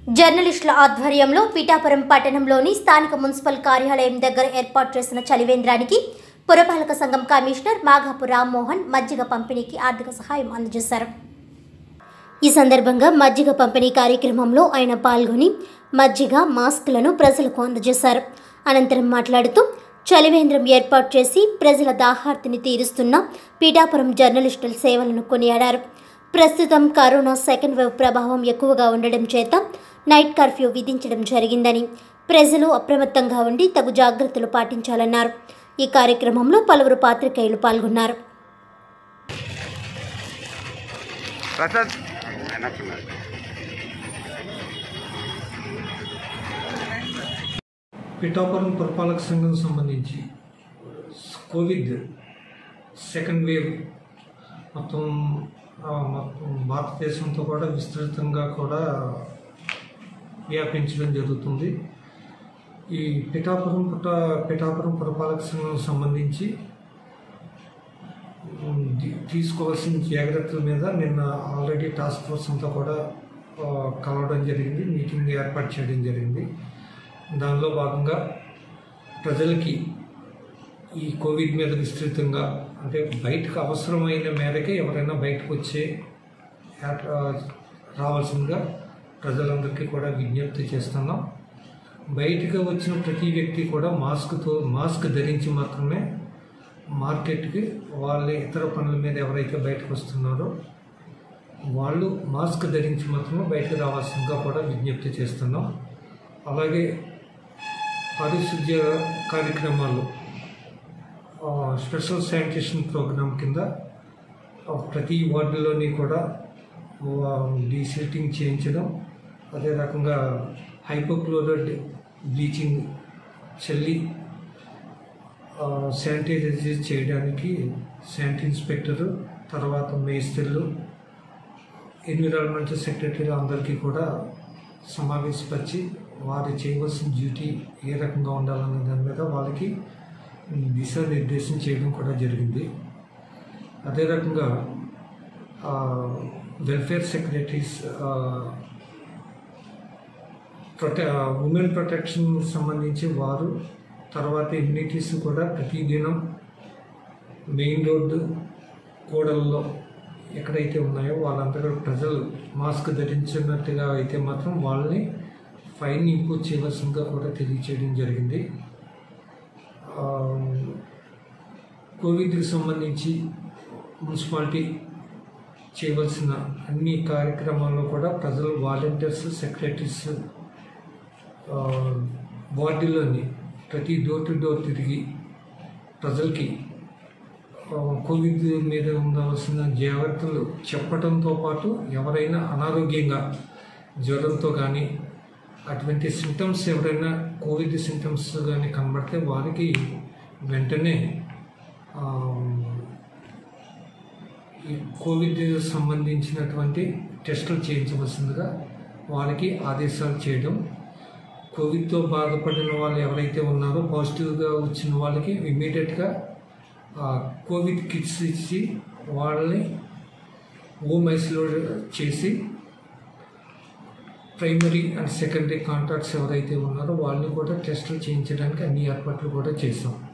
జర్నలిస్టుల ఆధ్వర్యంలో పీఠాపురం పట్టణంలోని స్థానిక మున్సిపల్ కార్యాలయం దగ్గర ఏర్పాటు చేసిన చలివేంద్రానికి పురపాలక సంఘం కమిషనర్ మాఘాపు రామ్మోహన్ మజ్జిగ పంపిణీకి ఆర్థిక సహాయం అందజేశారు ఈ సందర్భంగా మజ్జిగ పంపిణీ కార్యక్రమంలో ఆయన పాల్గొని మజ్జిగ మాస్కులను ప్రజలకు అందజేశారు అనంతరం మాట్లాడుతూ చలివేంద్రం ఏర్పాటు చేసి ప్రజల దాహార్తిని తీరుస్తున్న పీఠాపురం జర్నలిస్టుల సేవలను కొనియాడారు ప్రస్తుతం కరోనా సెకండ్ వేవ్ ప్రభావం ఎక్కువగా ఉండడం చేత నైట్ కర్ఫ్యూ విధించడం జరిగిందని ప్రజలు అప్రమత్తంగా ఉండి తగు జాగ్రత్తలు పాటించాలన్నారు ఈ కార్యక్రమంలో పలువురు పాత్రికేయులు పాల్గొన్నారు ప్రసాద్ వెనక్కున్నాడు. పిఠాపురం పురపాలక సంఘం సంబంధించి కోవిడ్ సెకండ్ వేవ్ మొత్తం ఆ, మొత్తం భారతదేశంతో కూడా విస్తృతంగా కూడా వ్యాపించడం జరుగుతుంది ఈ పిఠాపురం పుట్ట పిఠాపురం పురపాలక సంఘం సంబంధించి ఉమ్, తీ- తీసుకోవాల్సిన జాగ్రత్తల మీద నిన్న ఆల్రెడీ టాస్క్ ఫోర్స్ అంతా కూడా ఆ, కలవడం జరిగింది మీటింగ్ ఏర్పాటు చేయడం జరిగింది దానిలో భాగంగా ప్రజలకి ఈ కోవిడ్ మీద విస్తృతంగా అంటే బయటకు అవసరమైన మేరకే ఎవరైనా బయటకు వచ్చే ఏర్ప- రావాల్సిందిగా ప్రజలందరికీ కూడా విజ్ఞప్తి చేస్తున్నాం బయటకు వచ్చిన ప్రతి వ్యక్తి కూడా మాస్క్తో మాస్క్ ధరించి మాత్రమే మార్కెట్కి వాళ్ళ ఇతర పనుల మీద ఎవరైతే బయటకు వస్తున్నారో వాళ్ళు మాస్క్ ధరించి మాత్రమే బయటకు రావాల్సిందిగా కూడా విజ్ఞప్తి చేస్తున్నాం అలాగే పారిశుద్ధ్య కార్యక్రమాలు ఆ, స్పెషల్ శానిటేషన్ ప్రోగ్రాం కింద ఆ, ప్రతి వార్డులోని కూడా ఆ, డీసిల్టింగ్ చేయించడం అదే రకంగా హైపోక్లోరైడ్ బ్లీచింగ్ చల్లి ఆ, శానిటైజర్ చేయడానికి శానిటరీ ఇన్స్పెక్టరు తర్వాత మేస్త్రులు ఎన్విరాన్మెంటల్ సెక్రటరీలు అందరికీ కూడా సమావేశపరిచి వారు చేయవలసిన డ్యూటీ ఏ రకంగా ఉండాలనే దాని మీద వాళ్ళకి దిశానిర్దేశం చేయడం కూడా జరిగింది అదే రకంగా ఆ, వెల్ఫేర్ సెక్రటరీస్ ఆ, ప్రొటె ఉమెన్ ప్రొటెక్షన్ సంబంధించి వారు తర్వాత ఇమ్యూనిటీస్ కూడా ప్రతిదినం మెయిన్ రోడ్డు కూడల్లో ఎక్కడైతే ఉన్నాయో వాళ్ళందరూ ప్రజలు మాస్క్ ధరించినట్టుగా అయితే మాత్రం వాళ్ళని ఫైన్ ఇంపోజ్ చేయవలసిందిగా కూడా తెలియచేయడం జరిగింది ఆ, కోవిడ్కి సంబంధించి మున్సిపాలిటీ చేయవలసిన అన్ని కార్యక్రమాల్లో కూడా ప్రజలు వాలంటీర్స్ సెక్రటరీస్ ఆ, వార్డులోని ప్రతి డోర్ టు డోర్ తిరిగి ప్రజలకి ఆ, కోవిడ్ మీద ఉండవలసిన జాగ్రత్తలు చెప్పడంతో పాటు ఎవరైనా అనారోగ్యంగా జ్వరంతో కానీ అటువంటి సిమ్టమ్స్ ఎవరైనా కోవిడ్ సిమ్టమ్స్ కానీ కనబడితే వారికి వెంటనే ఆ, ఈ కోవిడ్ సంబంధించినటువంటి టెస్టులు చేయించవలసిందిగా వాళ్ళకి ఆదేశాలు చేయడం కోవిడ్తో బాధపడిన వాళ్ళు ఎవరైతే ఉన్నారో పాజిటివ్గా వచ్చిన వాళ్ళకి ఇమ్మీడియట్గా కోవిడ్ కిట్స్ ఇచ్చి వాళ్ళని హోమ్ ఐసోలేట్ చేసి ప్రైమరీ అండ్ సెకండరీ కాంటాక్ట్స్ ఎవరైతే ఉన్నారో వాళ్ళని కూడా టెస్టులు చేయించడానికి అన్ని ఏర్పాట్లు కూడా చేసాం